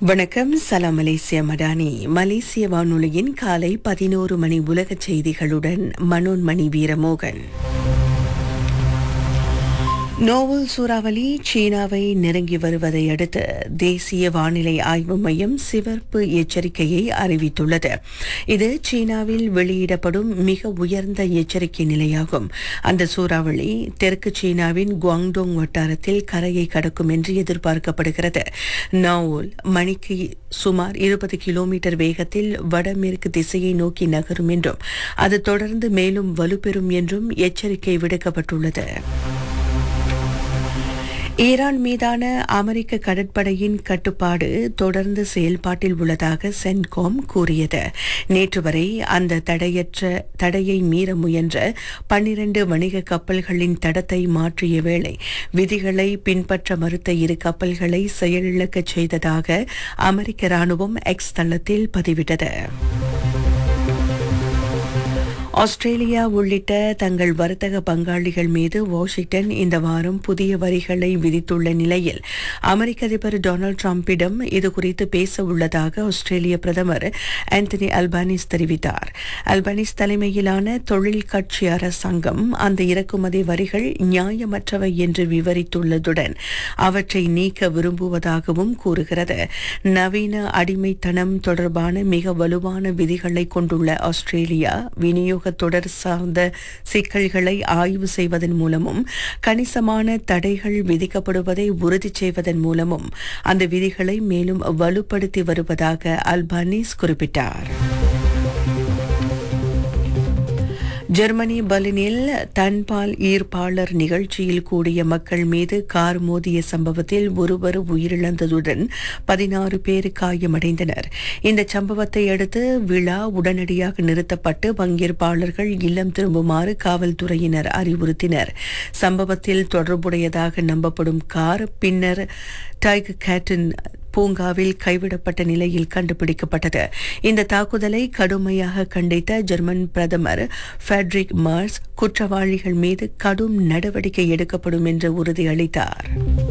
வணக்கம் சலாம் மலேசிய மடானி மலேசிய வானொலியின் காலை பதினோரு மணி உலகச் செய்திகளுடன் மனோன்மணி வீரமோகன் நோவல் சூறாவளி சீனாவை நெருங்கி வருவதை அடுத்து தேசிய வானிலை ஆய்வு மையம் சிவப்பு எச்சரிக்கையை அறிவித்துள்ளது இது சீனாவில் வெளியிடப்படும் மிக உயர்ந்த எச்சரிக்கை நிலையாகும் அந்த சூறாவளி தெற்கு சீனாவின் குவாங்டோங் வட்டாரத்தில் கரையை கடக்கும் என்று எதிர்பார்க்கப்படுகிறது நோவல் மணிக்கு சுமார் இருபது கிலோமீட்டர் வேகத்தில் வடமேற்கு திசையை நோக்கி நகரும் என்றும் அது தொடர்ந்து மேலும் வலுப்பெறும் என்றும் எச்சரிக்கை விடுக்கப்பட்டுள்ளது ஈரான் மீதான அமெரிக்க கடற்படையின் கட்டுப்பாடு தொடர்ந்து செயல்பாட்டில் உள்ளதாக சென்காம் கூறியது நேற்று வரை அந்த தடையற்ற தடையை மீற முயன்ற பன்னிரண்டு வணிக கப்பல்களின் தடத்தை மாற்றிய வேளை விதிகளை பின்பற்ற மறுத்த இரு கப்பல்களை செயலிழக்கச் செய்ததாக அமெரிக்க ராணுவம் எக்ஸ் தளத்தில் பதிவிட்டது ஆஸ்திரேலியா உள்ளிட்ட தங்கள் வர்த்தக பங்காளிகள் மீது வாஷிங்டன் இந்த வாரம் புதிய வரிகளை விதித்துள்ள நிலையில் அமெரிக்க அதிபர் டொனால்டு டிரம்பிடம் இதுகுறித்து பேச உள்ளதாக ஆஸ்திரேலிய பிரதமர் ஆந்தனி அல்பானிஸ் தெரிவித்தார் அல்பானிஸ் தலைமையிலான தொழில் கட்சி அரசாங்கம் அந்த இறக்குமதி வரிகள் நியாயமற்றவை என்று விவரித்துள்ளதுடன் அவற்றை நீக்க விரும்புவதாகவும் கூறுகிறது நவீன அடிமைத்தனம் தொடர்பான மிக வலுவான விதிகளை கொண்டுள்ள ஆஸ்திரேலியா விநியோக தொடர் சார்ந்த சிக்கல்களை ஆய்வு செய்வதன் மூலமும் கணிசமான தடைகள் விதிக்கப்படுவதை உறுதி செய்வதன் மூலமும் அந்த விதிகளை மேலும் வலுப்படுத்தி வருவதாக அல்பானிஸ் குறிப்பிட்டார் ஜெர்மனி பர்லினில் தன்பால் ஈர்ப்பாளர் நிகழ்ச்சியில் கூடிய மக்கள் மீது கார் மோதிய சம்பவத்தில் ஒருவர் உயிரிழந்ததுடன் பதினாறு பேர் காயமடைந்தனர் இந்த சம்பவத்தை அடுத்து விழா உடனடியாக நிறுத்தப்பட்டு பங்கேற்பாளர்கள் இல்லம் திரும்புமாறு காவல்துறையினர் அறிவுறுத்தினர் சம்பவத்தில் தொடர்புடையதாக நம்பப்படும் கார் பின்னர் டைகர் கேட்டின் பூங்காவில் கைவிடப்பட்ட நிலையில் கண்டுபிடிக்கப்பட்டது இந்த தாக்குதலை கடுமையாக கண்டித்த ஜெர்மன் பிரதமர் ஃபெட்ரிக் மார்ஸ் குற்றவாளிகள் மீது கடும் நடவடிக்கை எடுக்கப்படும் என்று உறுதியளித்தார்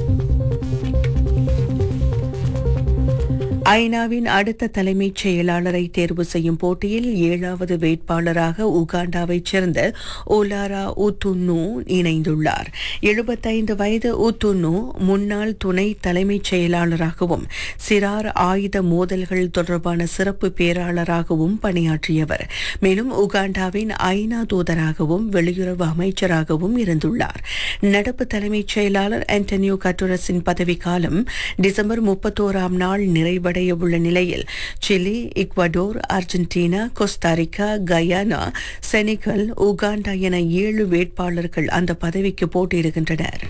ஐநாவின் அடுத்த தலைமைச் செயலாளரை தேர்வு செய்யும் போட்டியில் ஏழாவது வேட்பாளராக உகாண்டாவைச் சேர்ந்த ஓலாரா உத்துன்னு இணைந்துள்ளார் எழுபத்தைந்து வயது உத்துன்னு முன்னாள் துணை தலைமைச் செயலாளராகவும் சிறார் ஆயுத மோதல்கள் தொடர்பான சிறப்பு பேராளராகவும் பணியாற்றியவர் மேலும் உகாண்டாவின் ஐநா தூதராகவும் வெளியுறவு அமைச்சராகவும் இருந்துள்ளார் நடப்பு தலைமைச் செயலாளர் ஆண்டனியோ கட்டுரஸின் பதவிக்காலம் டிசம்பர் முப்பத்தோராம் நாள் நிறைவடை அடைய உள்ள நிலையில் Chile Ecuador Argentina Costa Rica Guyana Senegal Uganda என ஏழு வேட்பாளர்கள் அந்த பதவிக்கு போட்டியிடுகின்றனர்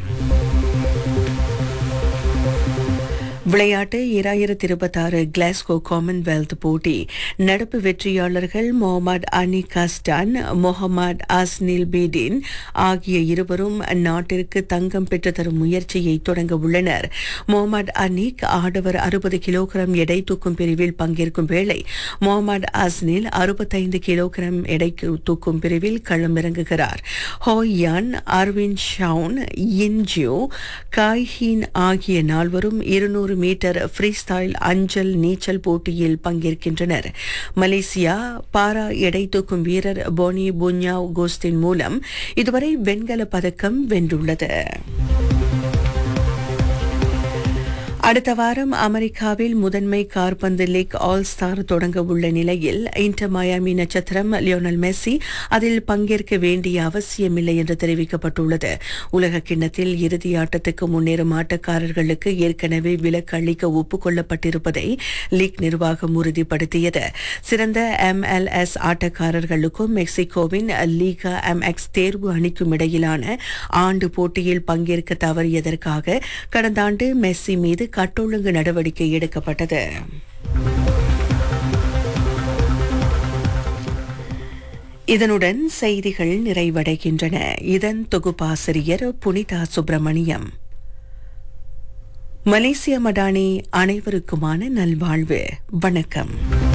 விளையாட்டு இராயிரத்தி இருபத்தாறு கிளாஸ்கோ காமன்வெல்த் போட்டி நடப்பு வெற்றியாளர்கள் முகமது அனி கஸ்டான் முகமது அஸ்னில் பேடின் ஆகிய இருவரும் நாட்டிற்கு தங்கம் பெற்று தரும் முயற்சியை தொடங்க உள்ளனர் முகமது அனிக் ஆடவர் அறுபது கிலோகிராம் எடை தூக்கும் பிரிவில் பங்கேற்கும் வேளை முகமது அஸ்னில் அறுபத்தைந்து கிலோகிராம் எடை தூக்கும் பிரிவில் களமிறங்குகிறார் ஹோயான் அர்வின் ஷவுன் இன்ஜியோ காய்ஹீன் ஆகிய நால்வரும் இருநூறு மீட்டர் ஃப்ரீ ஸ்டைல் அஞ்சல் நீச்சல் போட்டியில் பங்கேற்கின்றனர் மலேசியா பாரா எடை தூக்கும் வீரர் போனி புன்யாவ் கோஸ்டின் மூலம் இதுவரை வெண்கல பதக்கம் வென்றுள்ளது அடுத்த வாரம் அமெரிக்காவில் முதன்மை கார்பந்து லீக் ஆல் ஸ்டார் தொடங்க உள்ள நிலையில் இன்டர் மயாமி நட்சத்திரம் லியோனல் மெஸ்ஸி அதில் பங்கேற்க வேண்டிய அவசியமில்லை என்று தெரிவிக்கப்பட்டுள்ளது உலக கிண்ணத்தில் இறுதி ஆட்டத்துக்கு முன்னேறும் ஆட்டக்காரர்களுக்கு ஏற்கனவே விலக்கு அளிக்க ஒப்புக்கொள்ளப்பட்டிருப்பதை லீக் நிர்வாகம் உறுதிப்படுத்தியது சிறந்த எம்எல்எஸ் ஆட்டக்காரர்களுக்கும் மெக்சிகோவின் லீகா எம்எக்ஸ் தேர்வு அணிக்கும் இடையிலான ஆண்டு போட்டியில் பங்கேற்க தவறியதற்காக கடந்த ஆண்டு மெஸ்ஸி மீது கட்டொழுங்கு நடவடிக்கை எடுக்கப்பட்டது இதனுடன் செய்திகள் நிறைவடைகின்றன இதன் தொகுப்பாசிரியர் புனிதா சுப்பிரமணியம் மலேசிய மடானி அனைவருக்குமான நல்வாழ்வு வணக்கம்